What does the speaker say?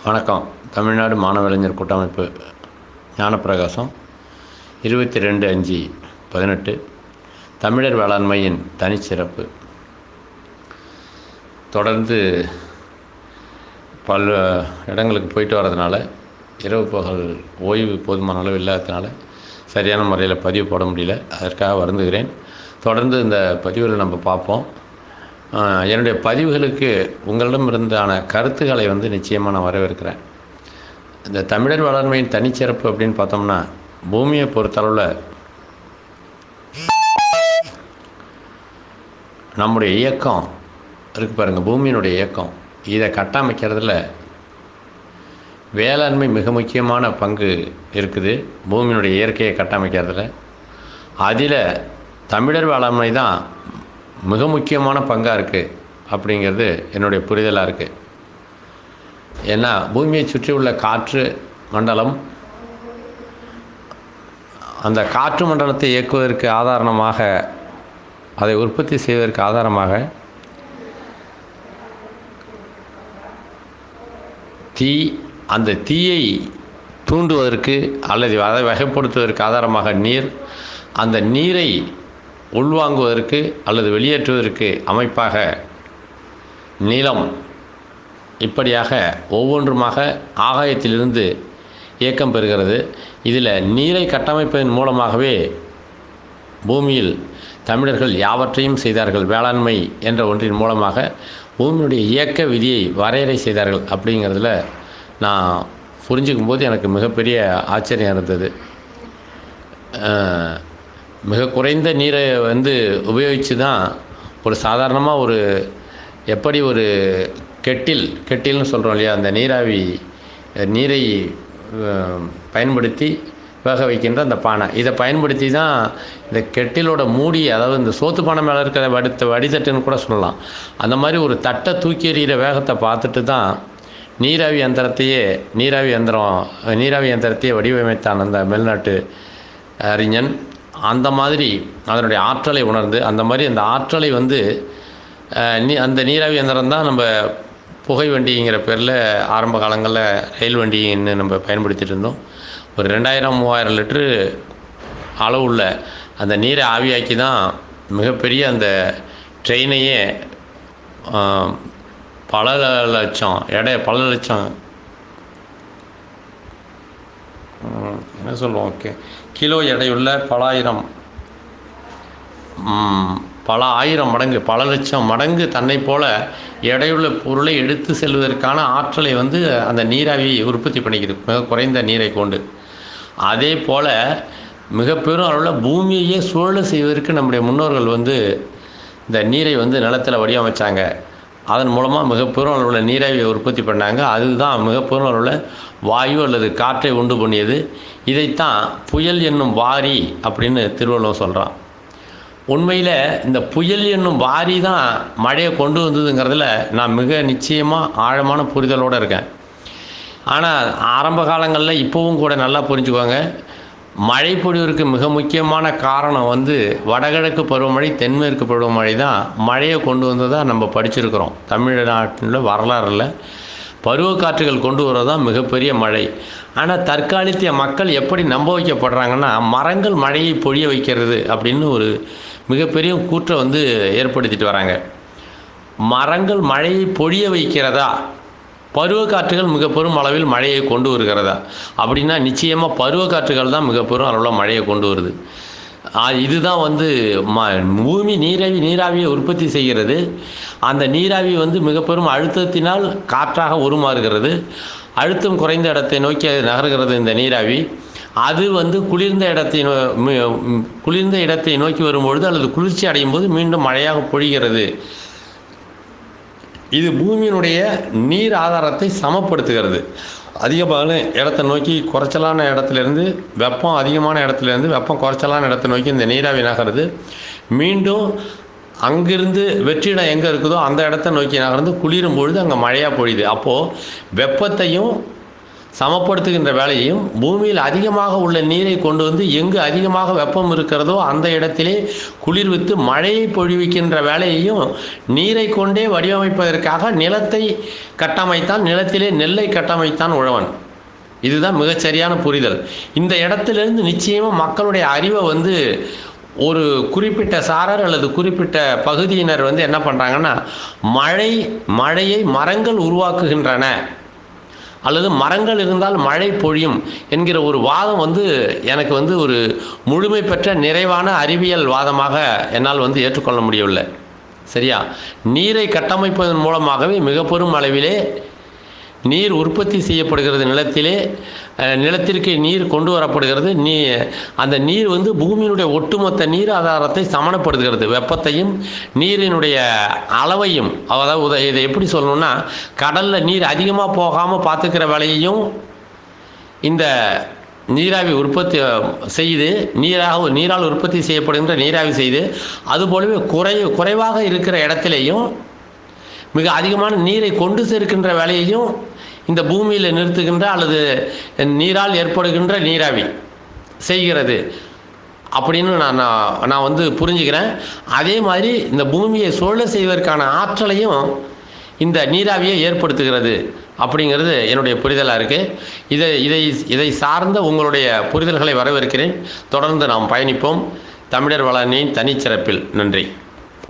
வணக்கம் தமிழ்நாடு மாணவறிஞர் கூட்டமைப்பு ஞானப்பிரகாசம் இருபத்தி ரெண்டு அஞ்சு பதினெட்டு தமிழர் வேளாண்மையின் தனிச்சிறப்பு தொடர்ந்து பல இடங்களுக்கு போயிட்டு வர்றதுனால இரவு பகல் ஓய்வு போதுமான அளவு இல்லாததுனால சரியான முறையில் பதிவு போட முடியல அதற்காக வருந்துகிறேன் தொடர்ந்து இந்த பதிவில் நம்ம பார்ப்போம் ஆஹ் என்னுடைய பதிவுகளுக்கு உங்களிடம் இருந்தான கருத்துக்களை வந்து நிச்சயமாக நான் வரவேற்கிறேன் இந்த தமிழர் வளர்மையின் தனிச்சிறப்பு அப்படின்னு பார்த்தோம்னா பூமியை பொறுத்தளவில் நம்முடைய இயக்கம் இருக்கு பாருங்க பூமியினுடைய இயக்கம் இதை கட்டமைக்கிறதுல வேளாண்மை மிக முக்கியமான பங்கு இருக்குது பூமியினுடைய இயற்கையை கட்டமைக்கிறதுல அதில் தமிழர் வேளாண்மை தான் மிக முக்கியமான பங்காக இருக்குது அப்படிங்கிறது என்னுடைய புரிதலாக இருக்குது ஏன்னா பூமியை சுற்றி உள்ள காற்று மண்டலம் அந்த காற்று மண்டலத்தை இயக்குவதற்கு ஆதாரணமாக அதை உற்பத்தி செய்வதற்கு ஆதாரமாக தீ அந்த தீயை தூண்டுவதற்கு அல்லது அதை வகைப்படுத்துவதற்கு ஆதாரமாக நீர் அந்த நீரை உள்வாங்குவதற்கு அல்லது வெளியேற்றுவதற்கு அமைப்பாக நிலம் இப்படியாக ஒவ்வொன்றுமாக ஆகாயத்திலிருந்து இயக்கம் பெறுகிறது இதில் நீரை கட்டமைப்பதன் மூலமாகவே பூமியில் தமிழர்கள் யாவற்றையும் செய்தார்கள் வேளாண்மை என்ற ஒன்றின் மூலமாக பூமியுடைய இயக்க விதியை வரையறை செய்தார்கள் அப்படிங்கிறதுல நான் புரிஞ்சுக்கும் போது எனக்கு மிகப்பெரிய ஆச்சரியம் இருந்தது அஹ், மிக குறைந்த நீரை வந்து உபயோகித்து தான் ஒரு சாதாரணமாக ஒரு எப்படி ஒரு கெட்டில் கெட்டில்னு சொல்கிறோம் இல்லையா அந்த நீராவி அஹ், நீரை அஹ், பயன்படுத்தி வேக வைக்கின்ற அந்த பானை இதை பயன்படுத்தி தான் இந்த கெட்டிலோட மூடி அதாவது இந்த சோத்து பானை மேலே இருக்கிற வடித்த வடிதட்டுன்னு கூட சொல்லலாம் அந்த மாதிரி ஒரு தட்டை தூக்கி எறிகிற வேகத்தை பார்த்துட்டு தான் நீராவி யந்திரத்தையே நீராவி யந்திரம் நீராவி யந்திரத்தையே வடிவமைத்தான் அந்த மேல்நாட்டு அறிஞன் அந்த மாதிரி அதனுடைய ஆற்றலை உணர்ந்து அந்த மாதிரி அந்த ஆற்றலை வந்து அஹ், நீ அந்த நீராவி யந்திரம் தான் நம்ம புகை வண்டிங்கிற பேரில் ஆரம்ப காலங்களில் ரயில் வண்டின்னு நம்ம பயன்படுத்திட்டு இருந்தோம் ஒரு ரெண்டாயிரம் மூவாயிரம் லிட்ரு அளவுள்ள அந்த நீரை ஆவியாக்கி தான் மிகப்பெரிய அந்த ட்ரெயினையே ஆஹ், பல லட்சம் எடை பல லட்சம் ம், என்ன சொல்லுவோம் ஓகே கிலோ எடையுள்ள பலாயிரம் ம், பல ஆயிரம் மடங்கு பல லட்சம் மடங்கு தன்னை போல எடையுள்ள பொருளை எடுத்து செல்வதற்கான ஆற்றலை வந்து அந்த நீராவி உற்பத்தி பண்ணிக்குது மிக குறைந்த நீரை கொண்டு அதே போல் மிக பெரும் அளவில் பூமியையே சூழல செய்வதற்கு நம்முடைய முன்னோர்கள் வந்து இந்த நீரை வந்து நிலத்தில் வடிவமைச்சாங்க அதன் மூலமாக மிக பெரும் அளவில் நீராவியை உற்பத்தி பண்ணாங்க அதுதான் மிக பெரும் அளவில் வாயு அல்லது காற்றை உண்டு பண்ணியது இதைத்தான் புயல் என்னும் வாரி அப்படின்னு திருவள்ளுவர் சொல்கிறான் உண்மையில் இந்த புயல் என்னும் வாரி தான் மழையை கொண்டு வந்ததுங்கிறதுல நான் மிக நிச்சயமாக ஆழமான புரிதலோடு இருக்கேன் ஆனால் ஆரம்ப காலங்களில் இப்போவும் கூட நல்லா புரிஞ்சுக்கோங்க மழை பொழிவதற்கு மிக முக்கியமான காரணம் வந்து வடகிழக்கு பருவமழை தென்மேற்கு பருவமழை தான் மழையை கொண்டு வந்ததாக நம்ம படிச்சிருக்கிறோம் தமிழ்நாட்டில் வரலாறில் பருவக்காற்றுகள் கொண்டு வரது தான் மிகப்பெரிய மழை ஆனால் தற்காலத்திய மக்கள் எப்படி நம்ப வைக்கப்படுறாங்கன்னா மரங்கள் மழையை பொழிய வைக்கிறது அப்படின்னு ஒரு மிகப்பெரிய கூற்றை வந்து ஏற்படுத்திட்டு வராங்க மரங்கள் மழையை பொழிய வைக்கிறதா பருவக்காற்றுகள் மிக பெரும் அளவில் மழையை கொண்டு வருகிறதா அப்படின்னா நிச்சயமாக பருவக்காற்றுகள் தான் மிக பெரும் அளவில் மழையை கொண்டு வருது ஆ, இதுதான் வந்து ம பூமி நீராவி நீராவியை உற்பத்தி செய்கிறது அந்த நீராவி வந்து மிக பெரும் அழுத்தத்தினால் காற்றாக உருமாறுகிறது அழுத்தம் குறைந்த இடத்தை நோக்கி அது நகர்கிறது இந்த நீராவி அது வந்து குளிர்ந்த இடத்தை நோ- மி- ம், குளிர்ந்த இடத்தை நோக்கி வரும்பொழுது அல்லது குளிர்ச்சி அடையும் போது மீண்டும் மழையாக பொழிகிறது இது பூமியினுடைய நீர் ஆதாரத்தை சமப்படுத்துகிறது அதிகமான இடத்தை நோக்கி குறைச்சலான இடத்துலேருந்து வெப்பம் அதிகமான இடத்துலேருந்து வெப்பம் குறைச்சலான இடத்தை நோக்கி இந்த நீராவி நகருது மீண்டும் அங்கிருந்து வெற்றிடம் எங்கே இருக்குதோ அந்த இடத்த நோக்கி நகர்ந்து குளிரும் பொழுது அங்கே மழையாக பொழியுது அப்போது வெப்பத்தையும் சமப்படுத்துகின்ற வேலையையும் பூமியில் அதிகமாக உள்ள நீரை கொண்டு வந்து எங்கு அதிகமாக வெப்பம் இருக்கிறதோ அந்த இடத்திலே குளிர்வித்து மழையை பொழிவிக்கின்ற வேலையையும் நீரை கொண்டே வடிவமைப்பதற்காக நிலத்தை கட்டமைத்தான் நிலத்திலே நெல்லை கட்டமைத்தான் உழவன் இதுதான் மிகச்சரியான புரிதல் இந்த இடத்திலிருந்து நிச்சயமாக மக்களுடைய அறிவை வந்து ஒரு குறிப்பிட்ட சாரர் அல்லது குறிப்பிட்ட பகுதியினர் வந்து என்ன பண்ணுறாங்கன்னா மழை மழையை மரங்கள் உருவாக்குகின்றன அல்லது மரங்கள் இருந்தால் மழை பொழியும் என்கிற ஒரு வாதம் வந்து எனக்கு வந்து ஒரு முழுமை பெற்ற நிறைவான அறிவியல் வாதமாக என்னால் வந்து ஏற்றுக்கொள்ள முடியவில்லை சரியா நீரை கட்டமைப்பதன் மூலமாகவே மிக பெரும் அளவிலே நீர் உற்பத்தி செய்யப்படுகிறது நிலத்திலே அஹ், நிலத்திற்கு நீர் கொண்டு வரப்படுகிறது நீ அந்த நீர் வந்து பூமியினுடைய ஒட்டுமொத்த நீர் ஆதாரத்தை சமனப்படுத்துகிறது வெப்பத்தையும் நீரினுடைய அளவையும் அதாவது உத- இதை எப்படி சொல்லணும்னா கடலில் நீர் அதிகமாக போகாமல் பார்த்துக்கிற வேலையையும் இந்த நீராவி உற்பத்தி அஹ், செய்து நீராக நீரால் உற்பத்தி செய்யப்படுகின்ற நீராவி செய்து அதுபோலவே குறை குறைவாக இருக்கிற இடத்திலேயும் மிக அதிகமான நீரை கொண்டு சேர்க்கின்ற வேலையையும் இந்த பூமியில் நிறுத்துகின்ற அல்லது நீரால் ஏற்படுகின்ற நீராவி செய்கிறது அப்படின்னு நான் நான் நான் வந்து புரிஞ்சுக்கிறேன் அதே மாதிரி இந்த பூமியை சுழல செய்வதற்கான ஆற்றலையும் இந்த நீராவியை ஏற்படுத்துகிறது அப்படிங்கிறது என்னுடைய புரிதலாக இருக்குது இதை இதை இதை சார்ந்த உங்களுடைய புரிதல்களை வரவேற்கிறேன் தொடர்ந்து நாம் பயணிப்போம் தமிழர் வளனின் தனிச்சிறப்பில் நன்றி